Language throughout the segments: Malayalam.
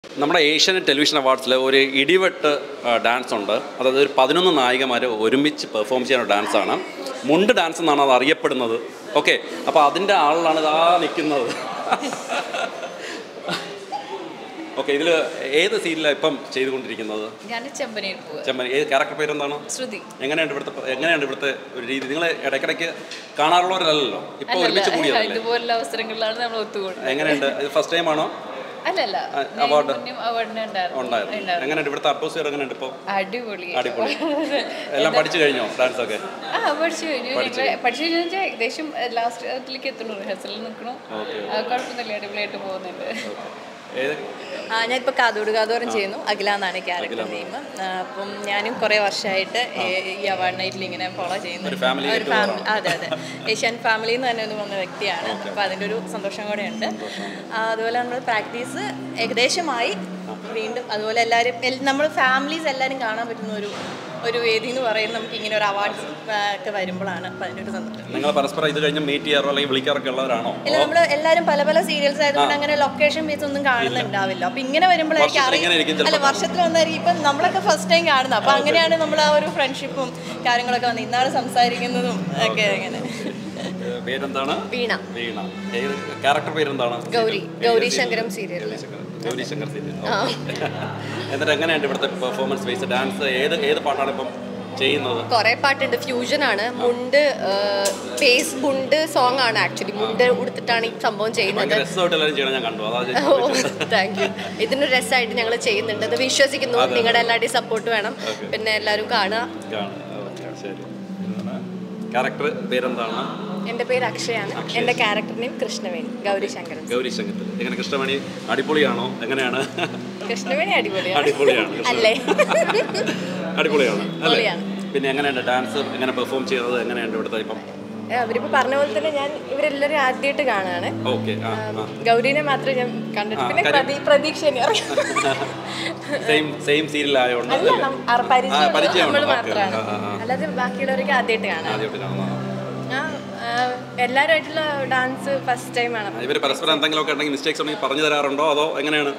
നമ്മുടെ ഏഷ്യൻ ടെലിവിഷൻ അവാർഡ്സിൽ ഒരു ഇടിവെട്ട് ആ, ഡാൻസ് ഉണ്ട് അതായത് ഒരു പതിനൊന്ന് നായികമാർ ഒരുമിച്ച് പെർഫോം ചെയ്യുന്ന ഡാൻസാണ് മുണ്ട് ഡാൻസ് എന്നാണ് അത് അറിയപ്പെടുന്നത് ഓക്കെ അപ്പോൾ അതിൻ്റെ ആളിലാണ് ഇതാ നിൽക്കുന്നത് ഓക്കെ ഇതിൽ ഏത് സീരിയലാണ് ഇപ്പം ചെയ്തുകൊണ്ടിരിക്കുന്നത് ഞാൻ ചെമ്പനയിൽ പോവുക ചെമ്മൻ ഏത് ക്യാരക്ടർ പേരെന്താണ് ശ്രുതി എങ്ങനെയുണ്ട് ഇവിടുത്തെ എങ്ങനെയുണ്ട് ഇവിടുത്തെ ഒരു രീതി നിങ്ങൾ ഇടയ്ക്കിടയ്ക്ക് കാണാറുള്ളവരല്ലല്ലോ ഇപ്പോൾ ഒരുമിച്ച് അല്ലല്ല കൂടിയതല്ലേ ഇതുപോലുള്ള അവസരങ്ങളിലാണ് നമ്മൾ ഒത്തുകൂടുന്നത് എങ്ങനെയുണ്ട് ഇത് ഫസ്റ്റ് ടൈം ആണോ അല്ലല്ല ആ, ഞാൻ award. മുന്നേ അവാർഡിന് ഉണ്ടായിരുന്നു ഉണ്ടായിരുന്നു ഉണ്ടായിരുന്നു. എങ്ങനെയുണ്ട് ഇവിടുത്തെ അറ്റ്മോസ്ഫിയർ എങ്ങനെയുണ്ട് ഇപ്പോൾ അടിപൊളി അടിപൊളി എല്ലാം പഠിച്ചു കഴിഞ്ഞോ ഡാൻസ് ഒക്കെ ആ പഠിച്ചു കഴിഞ്ഞു പഠിച്ചു ഞങ്ങള് പഠിച്ചു കഴിഞ്ഞു വെച്ചാൽ ഏകദേശം ലാസ്റ്റ് അതിലേക്ക് എത്തണു റിഹേഴ്സലിൽ നിൽക്കണു ഓക്കെ കുഴപ്പമൊന്നുമില്ല അടിപൊളിയായിട്ട് പോകുന്നുണ്ട് ഏത് ആ ഞാനിപ്പോൾ കാതോട് കാതോരം ചെയ്യുന്നു അഖില എന്നാണ് ക്യാരക്ടർ നെയിം അപ്പം ഞാനും കുറേ വർഷമായിട്ട് ഈ- ഈ അവാർഡ് നൈറ്റിൽ ഇങ്ങനെ ഫോളോ ചെയ്യുന്നു ഒരു family ഒരു ഫാമിലി അതെ അതെ ഏഷ്യൻ ഫാമിലിയിൽ നിന്ന് തന്നെ ഒന്ന് വന്ന വ്യക്തിയാണ് അപ്പോൾ അതിൻ്റെ ഒരു സന്തോഷം കൂടെ ഉണ്ട് അതുപോലെ നമ്മൾ പ്രാക്ടീസ് ഏകദേശമായി വീണ്ടും അതുപോലെ എല്ലാവരും നമ്മൾ ഫാമിലീസ് എല്ലാവരും കാണാൻ പറ്റുന്ന ഒരു ഒരു വേദി എന്ന് പറയുന്നത് നമുക്ക് ഇങ്ങനെ ഒരു അവാർഡ്സ് ഒക്കെ വരുമ്പോഴാണ് അപ്പോൾ അതിൻ്റെ ഒരു സന്തോഷം നിങ്ങൾ പരസ്പരം ഇത് കഴിഞ്ഞ് മീറ്റ് ചെയ്യാറോ അല്ലെങ്കിൽ വിളിക്കാറൊക്കെ ഉള്ളവരാണോ ഇല്ല നമ്മൾ എല്ലാവരും പല പല സീരിയൽസ് ആയതുകൊണ്ട് അങ്ങനെ ലൊക്കേഷൻ ബേസ് ഒന്നും കാണുന്നുണ്ടാവില്ല അപ്പൊ ഇങ്ങനെ വരുമ്പോഴായിരിക്കും വർഷത്തിൽ ഇങ്ങനെ അറിയാം ഇരിക്കും അല്ല വർഷത്തിൽ വന്നായിരിക്കും ഇപ്പം നമ്മളൊക്കെ ഫസ്റ്റ് ടൈം കാണുന്നത് അപ്പൊ അങ്ങനെയാണ് നമ്മൾ ആ ഒരു ഫ്രണ്ട്ഷിപ്പും കാര്യങ്ങളൊക്കെ വന്ന് ഇന്നാണ് സംസാരിക്കുന്നതും ഒക്കെ അങ്ങനെ ഏ, പേരെന്താണ് വീണ വീണ ഏത് ക്യാരക്ടർ പേരെന്താണ് ഗൗരി ഗൗരി ശങ്കരം സീരിയൽ ഗൗരി ശങ്കർ ഗൗരി ശങ്കർ സീരിയൽ എന്നിട്ട് എങ്ങനെയുണ്ട് ഇവിടുത്തെ പെർഫോമൻസ് ബേസ് ഡാൻസ് ഏത് ഏത് പാട്ടാണ് ഇപ്പം ചെയ്യുന്നത് കുറെ പാട്ടുണ്ട് ഫ്യൂഷൻ ആണ് മുണ്ട് പേസ് മുണ്ട് സോങ് ആണ് ആക്ച്വലി മുണ്ട് ഉടുത്തിട്ടാണ് ഈ സംഭവം ചെയ്യുന്നത് ഭയങ്കര രസമായിട്ട് എല്ലാവരും ചെയ്യണം ഞാൻ കണ്ടു അതാ ഞാൻ ഓ ചോദിച്ചത്. താങ്ക് യു ഇതിനൊരു രസമായിട്ട് ഞങ്ങൾ ചെയ്യുന്നുണ്ട് അത് വിശ്വസിക്കുന്നു നിങ്ങളുടെ എല്ലാവരുടെയും സപ്പോർട്ട് വേണം Okay. പിന്നെ എല്ലാവരും കാണുക കാണാം. ഓക്കേ, ശരി ക്യാരക്ടർ പേരെന്താണ് എൻ്റെ പേര് അക്ഷയാണ് എൻ്റെ ക്യാരക്ടർ നെയിം കൃഷ്ണവേണി ഗൗരി ശങ്കരൻ ഗൗരി ശങ്കർ എങ്ങനെ കൃഷ്ണമണി അടിപൊളിയാണോ എങ്ങനെയാണ് കൃഷ്ണവേണി അടിപൊളിയാണ് അടിപൊളിയാണ് കൃഷ്ണ. അല്ലേ അടിപൊളിയാണ് അല്ലേ പൊളിയാണ്. പിന്നെ എങ്ങനെയുണ്ട് ഡാൻസ് എങ്ങനെ പെർഫോം ചെയ്തത് എങ്ങനെയുണ്ട് ഇവിടുത്തെ ഇപ്പം ഏ, അവരിപ്പോ പറഞ്ഞ പോലെ തന്നെ ഞാൻ ഇവരെല്ലാവരും ആദ്യമായിട്ട് കാണാണ് ഓക്കെ ആ ആ ഗൗരീനെ മാത്രമേ ഞാൻ കണ്ടിട്ട് ആ, പിന്നെ കാര്യം- പ്രതീ പ്രതീക്ഷ സെയിം സെയിം സീരിയൽ ആയതുകൊണ്ട് അല്ല നം- അറ- പരിചയം പരിചയമുണ്ട്. നമ്മൾ ഓക്കേ, മാത്രമാണ് ആ, ആ, ആ. അല്ലാതെ ബാക്കിയുള്ളവരൊക്കെ ആദ്യമായിട്ട് കാണാം ആദ്യമായിട്ട് കാണുന്നതാണ് ഞാൻ എല്ലാവരുമായിട്ടുള്ള ഡാൻസ് ഫസ്റ്റ് ടൈം ആണ് ഇവർ പരസ്പരം എന്തെങ്കിലുമൊക്കെ ഉണ്ടെങ്കിൽ മിസ്റ്റേക്സ് ഉണ്ടെങ്കിൽ പറഞ്ഞു തരാറുണ്ടോ അതോ എങ്ങനെയാണ്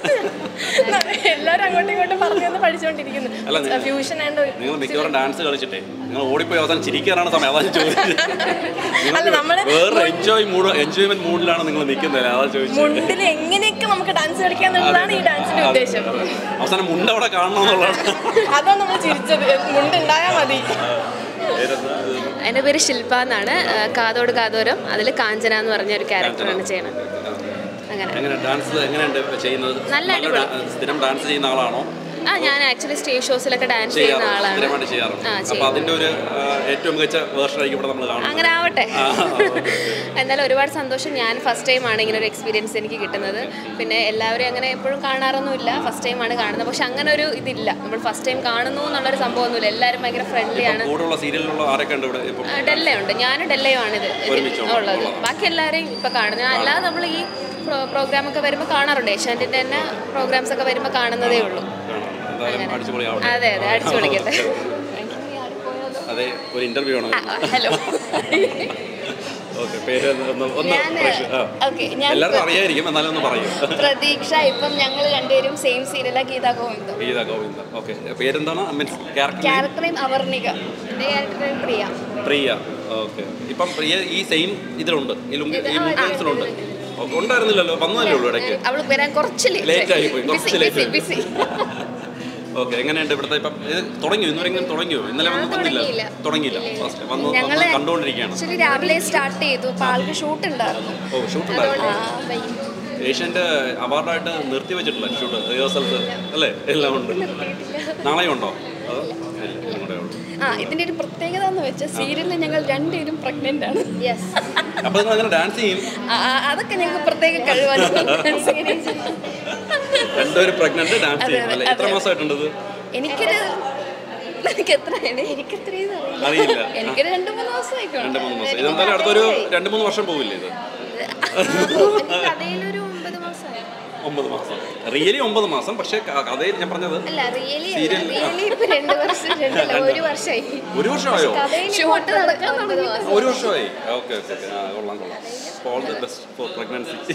എല്ലാവരും അങ്ങോട്ടും ഇങ്ങോട്ടും പറഞ്ഞു തന്ന് പഠിച്ചുകൊണ്ടിരിക്കുന്നു അല്ല, നിങ്ങൾ- ഫ്യൂഷൻ ആൻഡ് നിങ്ങൾ മിക്കവാറും ഡാൻസ് കളിച്ചിട്ടേ നിങ്ങൾ ഓടിപ്പോയി അവസാനം ചിരിക്കാനാണ് സമയം അതാണ് ചോദിച്ചത് അല്ല, നമ്മള് വേറെ എൻജോയ് മൂഡ് എൻജോയ്മെന്റ് മൂഡിലാണ് നിങ്ങൾ നിൽക്കുന്നത് അതാ ചോദിച്ചത് മുണ്ടിൽ എങ്ങനെയൊക്കെ നമുക്ക് ഡാൻസ് കളിക്കാം എന്നുള്ളതാണ് ഈ ഡാൻസിന്റെ ഉദ്ദേശം അവസാനം മുണ്ട് അവിടെ കാണണം എന്നുള്ളതാണ് അതാണ് നമ്മൾ ചിരിച്ചത് മുണ്ട് ഉണ്ടായാൽ മതി പേരെന്താ? എൻ്റെ പേര് ശില്പ എന്നാണ് ആ, കാതോട് കാതോരം അതിൽ കാഞ്ചന എന്ന് പറഞ്ഞ ഒരു ക്യാരക്ടറാണ് ചെയ്യണത് അങ്ങനെ എങ്ങനെ ഡാൻസ് എങ്ങനെയുണ്ട് ചെയ്യുന്നത് നല്ല നല്ല ഡാ- സ്ഥിരം ഡാൻസ് ചെയ്യുന്ന ആളാണോ ആ ഞാൻ ആക്ച്വലി സ്റ്റേജ് ഷോസിലൊക്കെ ഡാൻസ് ചെയ്യുന്ന ചെയ്യാറുണ്ട് ആളാണ് സ്ഥിരമായിട്ട് ചെയ്യാറുണ്ട് ആ അപ്പൊ ചെയ്യും അതിന്റെ ഒരു ആ, ഏറ്റവും മികച്ച വേർഷൻ ആയിരിക്കും ഇവിടെ നമ്മൾ കാണുന്നത് അങ്ങനെ ആവട്ടെ ആ, ഓക്കേ. എന്നാലും ഒരുപാട് സന്തോഷം ഞാൻ ഫസ്റ്റ് ടൈമാണ് ഇങ്ങനെ ഒരു എക്സ്പീരിയൻസ് എനിക്ക് കിട്ടുന്നത് പിന്നെ എല്ലാവരും അങ്ങനെ എപ്പോഴും കാണാറൊന്നുമില്ല ഫസ്റ്റ് ടൈമാണ് കാണുന്നത് പക്ഷെ അങ്ങനെ ഒരു ഇതില്ല നമ്മൾ ഫസ്റ്റ് ടൈം കാണുന്നു എന്നുള്ളൊരു സംഭവമൊന്നുമില്ല എല്ലാവരും ഭയങ്കര ഫ്രണ്ട്ലിയാണ് കൂടുതലുള്ള സീരിയലിലുള്ള ആരൊക്കെ ഉണ്ട് ഇവിടെ ഇപ്പം ഡെല്ലയുണ്ട് ഞാനും ഡെല്ലയുമാണിത് ഒരുമിച്ചുള്ള- ഉള്ളത് ഉള്ളത്. ബാക്കി എല്ലാവരെയും ഇപ്പൊ കാണുന്നത് അല്ലാതെ നമ്മൾ ഈ പ്രോഗ്രാം ഒക്കെ വരുമ്പോൾ കാണാറുണ്ട് ഏഷ്യാനെറ്റിന്റെ തന്നെ പ്രോഗ്രാംസ് ഒക്കെ വരുമ്പോൾ കാണുന്നതേ ഉള്ളൂ കാണാം. എന്തായാലും അടിച്ചുപൊളിയാവട്ടെ അതെ അതെ അടിച്ചു പൊളിക്കട്ടെ അതെ ഒരു ഇന്റർവ്യൂ ആണ് ഹലോ ഓക്കെ പേര് ഒന്ന് ഒന്ന് ഒന്ന് ഞാന് പ്രേക്ഷ- ആ. ഓക്കെ ഞാൻ എല്ലാവർക്കും അറിയായിരിക്കും എന്നാലും ഒന്ന് പറയൂ പ്രതീക്ഷ ഇപ്പം ഞങ്ങൾ രണ്ടുപേരും സെയിം സീരിയലാ ഗീതാ ഗോവിന്ദം ഗീത ഗോവിന്ദ ഓക്കെ പേരെന്താണ് means character character name Avarnika എൻ്റെ character name Priya Priya okay ഇപ്പം പ്രിയ ഈ സെയിം ഇതിലുണ്ട് ഈ ലുങ്കി ഈ മുഖ്യൻസിലുണ്ട് ഓക്കെ ഉണ്ടായിരുന്നില്ലല്ലോ വന്നതല്ലേ ഉള്ളൂ ഇടയ്ക്ക് അവൾ വരാൻ കുറച്ച് ലേറ്റ് ആയി പോയി കുറച്ച് ലേറ്റ് ആയി ബിസി ഓക്കെ എങ്ങനെയുണ്ട് ഇവിടുത്തെ ഇപ്പം ഇത് തുടങ്ങിയോ ഇന്നുവരെങ്കിലും തുടങ്ങിയോ ഇന്നലെ വന്ന് വന്നില്ല തുടങ്ങിയില്ല. തുടങ്ങിയില്ല ഫസ്റ്റ് വന്ന് ഞങ്ങള് വന്ന് കണ്ടുകൊണ്ടിരിക്കുകയാണ് ആക്ച്വലി രാവിലെ സ്റ്റാർട്ട് ചെയ്തു അപ്പോൾ ആൾക്ക് ഷൂട്ട് ഉണ്ടായിരുന്നു ഓ ഷൂട്ട് ഉണ്ടായിരുന്നു ഏഷ്യൻ്റെ അവാർഡായിട്ട് നിർത്തി വെച്ചിട്ടില്ല ഷൂട്ട് റിഹേഴ്സൽസ് അല്ലേ എല്ലാം ഉണ്ട് നാളെയും ഉണ്ടോ അതോ ഇല്ല ഇന്നും കൂടെ ഉള്ളൂ ആ ഇതിന്റെ ഒരു പ്രത്യേകത എന്ന് വെച്ചാൽ സീരിയലിൽ ഞങ്ങൾ രണ്ടുപേരും പ്രഗ്നന്റ് ആണ് യെസ് അപ്പോൾ നിങ്ങൾ അങ്ങനെ ഡാൻസ് ചെയ്യും അതൊക്കെ ഞങ്ങൾക്ക് പ്രത്യേക കഴിവാണ് രണ്ടുപേരും പ്രഗ്നന്റ് ഡാൻസ് അതെ, ചെയ്യും അതെ, അല്ലേ എത്ര അതെ. മാസമായിട്ടുണ്ട് ഇത് എനിക്കൊരു എനിക്ക് എത്രയാണ് എനിക്ക് എത്രയും അറിയില്ല എനിക്കൊരു രണ്ട് മൂന്ന് ദിവസമായിക്കോളും രണ്ട് മൂന്ന് മാസം ഇതെന്തായാലും അടുത്തൊരു രണ്ട് മൂന്ന് വർഷം പോവില്ലേ ഇത് കഥയിലൊരു ഒമ്പത് മാസമായി ഒമ്പത് മാസം റിയലി ഒമ്പത് മാസം പക്ഷേ ക- കഥയിൽ ഞാൻ പറഞ്ഞത് അല്ല റിയലി Serial- റിയലി ഇപ്പൊ രണ്ട് വർഷം രണ്ടല്ല ഒരു വർഷമായി ഒരു വർഷമായോ ഷൂട്ട് നടക്കാൻ ഒമ്പത് മാസം ഒരു വർഷമായി ഓക്കെ ഓക്കെ ഓക്കെ ആ കൊള്ളാം കൊള്ളാം all the best for pregnancy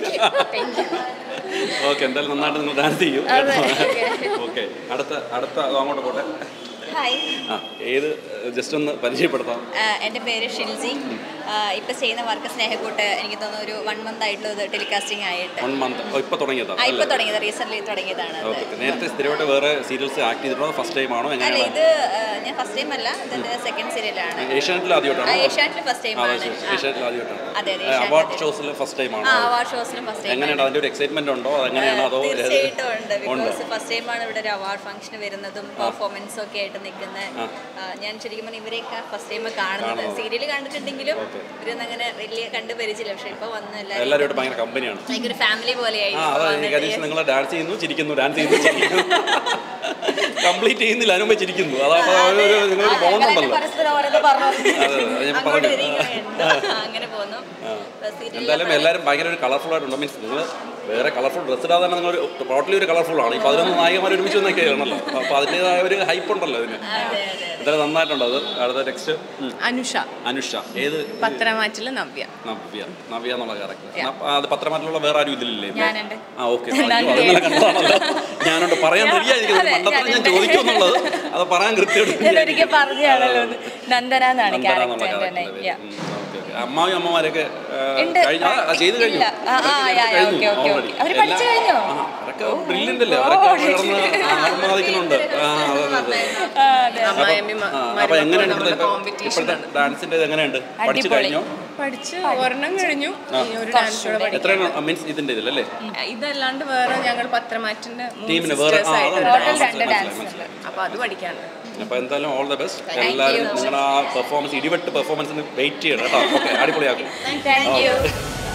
okay എന്തായാലും നന്നായിട്ട് നിങ്ങൾ ഡാൻസ് ചെയ്യും ഓക്കെ അടുത്ത അടുത്ത അങ്ങോട്ട് പോട്ടെ ഹായ് ആ ഏത് ജസ്റ്റ് ഒന്ന് പരിചയപ്പെടുത്താം ആഹ് എൻ്റെ പേര് ഷിൽജി ഇപ്പം ചെയ്യുന്ന വർക്ക് സ്നേഹക്കൂട്ട് എനിക്ക് തോന്നുന്നു ഒരു വൺ മന്ത് ആയിട്ടുള്ളത് ടെലികാസ്റ്റിംഗ് ആയിട്ട് വൺ മന്ത് ഇപ്പൊ തുടങ്ങിയതാ ആ ഇപ്പം തുടങ്ങിയത് റീസെൻ്റ്ലി തുടങ്ങിയതാണ് അത്. ഓക്കെ നേരത്തെ സ്ഥിരമായിട്ട് വേറെ സീരിയൽസ് ആക്ട് ചെയ്തിട്ടുണ്ടോ ഫസ്റ്റ് ടൈം ആണോ അല്ല എങ്ങനെയാണ് ഇത് ആഹ് ഞാൻ ഫസ്റ്റ് ടൈം അല്ല ഇതിൻ്റെ സെക്കൻഡ് സീരിയലാണ് ഏഷ്യാനെറ്റിൽ ആദ്യമായിട്ടാണോ ഏഷ്യാനെറ്റിൽ ഫസ്റ്റ് ടൈം ആ, ആണ് ഏഷ്യാനെറ്റിൽ ആദ്യമായിട്ടാണ് അതെ, അതെ, അവാർഡ് ഏഷ്യാനെറ്റിൽ. ഷോസിൽ ഫസ്റ്റ് ടൈം ആ ആണോ അവാർഡ് ഷോസിലും ഫസ്റ്റ് ടൈം എങ്ങനെയാണ് അതിന്റെ ഒരു എക്സൈറ്റ്മെന്റ് ഉണ്ടോ അതെങ്ങനെയാണ് അതോ ഏത്? തീർച്ചയായിട്ടും ഉണ്ട് ഉണ്ട് ബിക്കോസ് ഫസ്റ്റ് ടൈമാണ് ഇവിടെ ഒരു അവാർഡ് ഫംഗ്ഷൻ വരുന്നതും പെർഫോമൻസും ഒക്കെ ആയിട്ട് നിൽക്കുന്നത് ഞാൻ ശരിക്കും പറഞ്ഞാൽ ഇവരെയൊക്കെ ഫസ്റ്റ് ടൈം കാണുന്നത് കാണുന്നത്. സീരിയൽ കണ്ടിട്ടുണ്ടെങ്കിലും ഇവരൊന്നും അങ്ങനെ വലിയ കണ്ടു പരിചയമില്ല പക്ഷെ ഇപ്പൊ വന്ന് എല്ലാവരും എല്ലാവരും ഭയങ്കര കമ്പനിയാണ് ഭയങ്കര ഫാമിലി പോലെയായി ആ അതാ എനിക്ക് അനീഷ് നിങ്ങൾ ഡാൻസ് ചെയ്യുന്നു ചിരിക്കുന്നു ഡാൻസ് ചെയ്യുന്നു ചിരിക്കുന്നു കംപ്ലീറ്റ് ചെയ്യുന്നില്ല അനുമ്പ് ചിരിക്കുന്നു അതാ അപ്പൊ ഒരു ഒരു- നിങ്ങളൊരു ബോണ്ട് ഉണ്ടല്ലോ പരസ്പരം ഓരോന്ന് പറഞ്ഞു അതെ, അതെ, അത് ഞാൻ അങ്ങോട്ട് പറഞ്ഞു. വരിക ഇങ്ങോട്ട് ഉണ്ട്. അങ്ങനെ പോകുന്നു സീരിയലിലെ എന്തായാലും എല്ലാവരും ഭയങ്കര ഒരു കളർഫുൾ ആയിട്ടുണ്ട് മീൻസ് നിങ്ങൾ വേറെ കളർഫുൾ ഡ്രസ് ഇടാതെ തന്നെ നിങ്ങൾ ടോട്ടലി ഒരു കളർഫുൾ ആണ് ഈ പതിനൊന്ന് നായികമാർ ഒരുമിച്ച് വന്നൊക്കെ ആണല്ലോ അപ്പോൾ അതിൻ്റെതായ ഒരു ഹൈപ്പ് ഉണ്ടല്ലോ ഇതിന് എന്തായാലും നന്നായിട്ടുണ്ട് അത് അടുത്ത നെക്സ്റ്റ് അനുഷ അനുഷ ഏത് പത്തനമാറ്റിലെ നവ്യ നവ്യ നവ്യ എന്നുള്ള ക്യാരക്ടർ അത് പത്രമാറ്റിലുള്ള വേറെ ആരും ഇതിലില്ലേ ഞാനുണ്ട്. ആ ഓക്കെ അതെന്നല്ല കണ്ടതാണല്ലോ ഞാനോട് പറയാൻ റെഡിയായിരിക്കുന്നത് മണ്ടത്തിൽ ഞാൻ ചോദിക്കുമെന്നുള്ളത് അത് പറയാൻ കൃത്യമായിട്ട് ഒരിക്കൽ പറഞ്ഞാണല്ലോ ഇത്. നന്ദന എന്നാണ് നന്ദന എന്നുള്ള ക്യാരക്ടറിന്റെ character ന്റെ name. പേര്. Yeah. ഉം, okay, okay. അമ്മാവി അമ്മമാരൊക്കെ ആ, ഉണ്ട്. കഴിഞ്ഞ ആ, ചെയ്ത് കഴിഞ്ഞു ഇല്ല. ആ, ആ, അവരൊക്കെ yeah, yeah, കഴിഞ്ഞു okay, okay, already. okay. അവര് പഠിച്ചു എല്ലാ- കഴിഞ്ഞോ? ആ, അവരൊക്കെ ബ്രില്യൻ്റ് അല്ലേ അവരൊക്കെ വളർന്ന് ആർമാദിക്കുന്നുണ്ട് ആ അതെ അതെ അതെ അമ്മായിയമ്മ ആ, അപ്പൊ എങ്ങനെയുണ്ട് ഇപ്പോഴത്തെ കോമ്പറ്റീഷൻ ഇപ്പോഴത്തെ ഡാൻസിന്റെ എങ്ങനെയുണ്ട് പഠിച്ചു കഴിഞ്ഞോ പഠിച്ച് ഒരെണ്ണം കഴിഞ്ഞു ഇനി ഒരു ഡാൻസ് കൂടെ പഠിക്കും എത്ര മീൻസ് ഇതിന്റെ ഇതിലല്ലേ ഇതല്ലാണ്ട് വേറെ ഞങ്ങൾ പത്രമാറ്റിന്റെ ടീമിന് വേറെ ആ അതാണ് മനസ്സിലായി, മനസ്സിലായി. അപ്പൊ അത് പഠിക്കാനുണ്ട് അപ്പൊ എന്തായാലും ഓൾ ദ ബെസ്റ്റ് എല്ലാവരും നിങ്ങളുടെ ആ പെർഫോമൻസ് ഇടിവെട്ട് പെർഫോമൻസിന് വെയിറ്റ് ചെയ്യണം കേട്ടോ ഓക്കെ അടിപൊളിയാക്കും Thank you.